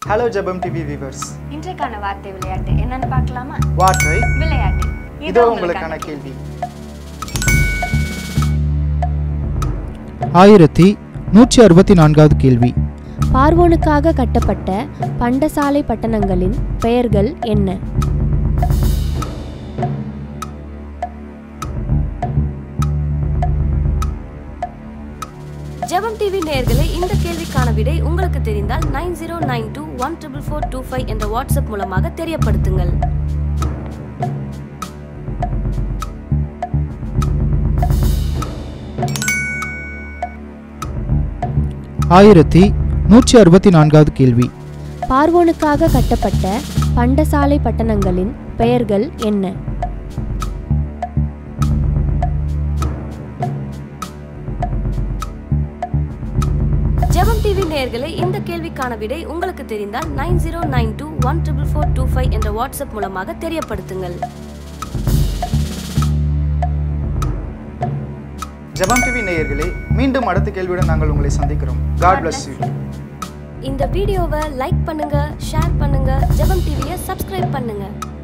hello ஜெபம் TV viewers இன்றைக்கான வார்த்தை விளையாட்டு என்னன்னு பார்க்கலாமா வார்த்தை விளையாட்டு இதோ உங்களுக்கான கேள்வி ஆயிரத்தி நூற்றி அறுபத்தி நான்காவது கேள்வி பார்வோனுக்காக கட்டப்பட்ட பண்டசாலை பட்டணங்களின் பெயர்கள் என்ன ஜெபம் டிவி நேயர்களே இந்த கேள்விக்கான விடை உங்களுக்கு தெரிந்தால் nine zero nine two one triple four two five என்ற வாட்ஸ்அப் மூலமாக தெரியப்படுத்துங்கள் ஆயிரத்தி நூற்றி அறுபத்தி நான்காவது கேள்வி பார்வோனுக்காக கட்டப்பட்ட பண்டசாலை பட்டணங்களின் பெயர்கள் என்ன ஜெபம் டிவி நேயர்களே இந்த கேள்விக்கான விடை உங்களுக்கு தெரிந்தால் nine zero nine two one triple four two five என்ற வாட்ஸ்அப் மூலமாக தெரியப்படுத்துங்கள் ஜெபம் டிவி நேயர்களே மீண்டும் அடுத்த கேள்வியுடன் நாங்கள் உங்களை சந்திக்கிறோம் காட் bless யூ இந்த வீடியோவை லைக் பண்ணுங்க ஷேர் பண்ணுங்க ஜெபம் டிவியை சப்ஸ்கிரைப் பண்ணுங்க